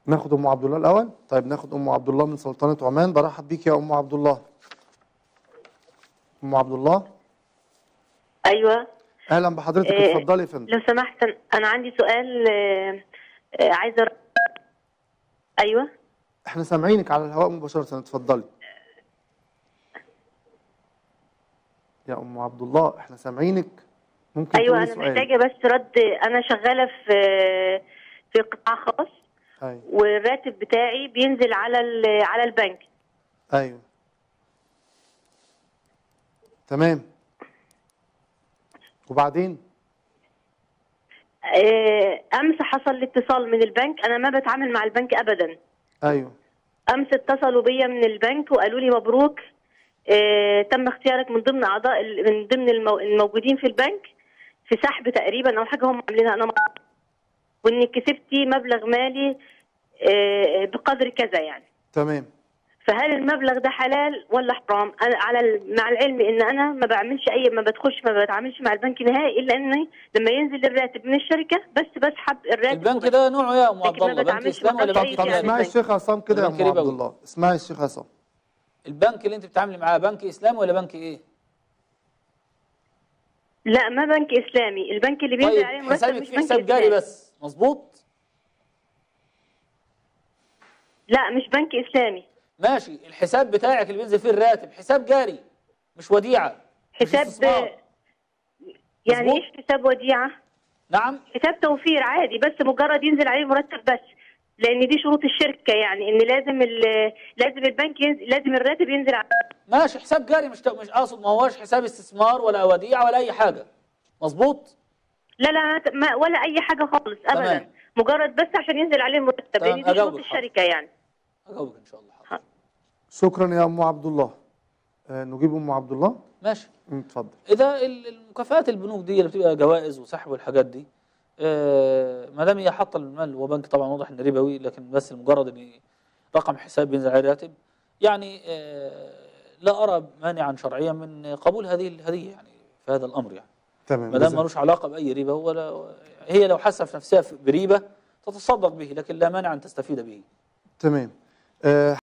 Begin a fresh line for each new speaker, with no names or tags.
ناخد ام عبد الله الاول طيب ناخد ام عبد الله من سلطنه عمان برحب بيك يا ام عبد الله ام عبد الله
ايوه
اهلا بحضرتك
إيه،
اتفضلي يا فندم
لو سمحت انا عندي سؤال آه، آه، عايزه أر- ايوه
احنا سامعينك على الهواء مباشره اتفضلي يا ام عبد الله احنا سامعينك ممكن
ايوه
تقولي
انا
سؤال
محتاجه بس رد انا شغاله في في قطاع خاص
ايوه
والراتب بتاعي بينزل على ال- على البنك
ايوه تمام وبعدين
آه، امس حصل لي اتصال من البنك انا ما بتعامل مع البنك ابدا
ايوه
امس اتصلوا بيا من البنك وقالوا لي مبروك آه، تم اختيارك من ضمن اعضاء ال- من ضمن المو- الموجودين في البنك في سحب تقريبا او حاجه هم عاملينها انا ما وانك كسبتي مبلغ مالي آه، بقدر كذا يعني
تمام
فهل المبلغ ده حلال ولا حرام؟ انا على ال- مع العلم ان انا ما بعملش اي ما بدخلش ما بتعاملش مع البنك نهائي الا اني لما ينزل الراتب من الشركه بس بسحب الراتب
البنك
وبس.
ده نوعه يا ام عبد
لكن ما
الله بنك
بتعاملش
اسلام
مع
ولا
طب-
بنك
طب
طب
يعني
اجنبي؟
اسمعي الشيخ عصام كده يا
البنك
ام عبد
ربوي.
الله اسمعي الشيخ عصام
البنك اللي انت بتتعاملي معاه بنك اسلامي ولا بنك ايه؟
لا ما بنك اسلامي البنك اللي بينزل
طيب
عليه مرتب
حسابك
مش
فيه
بنك
حساب جاري
إسلامي.
بس مظبوط؟
لا مش بنك اسلامي
ماشي الحساب بتاعك اللي بينزل فيه الراتب حساب جاري مش وديعه مش
حساب
استثمار.
يعني
مظبوط.
ايش حساب وديعه؟
نعم
حساب توفير عادي بس مجرد ينزل عليه مرتب بس لان دي شروط الشركه يعني ان لازم ال- لازم البنك ينزل لازم الراتب ينزل على
ماشي حساب جاري مش مش اقصد ما هوش حساب استثمار ولا وديعه ولا اي حاجه مظبوط؟
لا لا ما ولا اي حاجه خالص ابدا
تمام.
مجرد بس عشان ينزل عليه مرتب
تمام،
لان دي شروط
أجاوبك، حاضر.
الشركه يعني
اجاوبك ان شاء الله حاضر.
شكرا يا ام عبد الله آه نجيب ام عبد الله
ماشي
مم، اتفضل
اذا ال- المكافآت البنوك دي اللي بتبقى جوائز وسحب والحاجات دي آه، ما دام هي حاطه المال هو بنك طبعا واضح ان ربوي لكن بس لمجرد ان رقم حساب بينزل عليه راتب يعني آه، لا ارى مانعا شرعيا من قبول هذه الهديه يعني في هذا الامر يعني
تمام
ما دام
جزاك-
ملوش علاقه باي ربا ولا هي لو حاسه في نفسها بريبه تتصدق به لكن لا مانع ان تستفيد به
تمام آه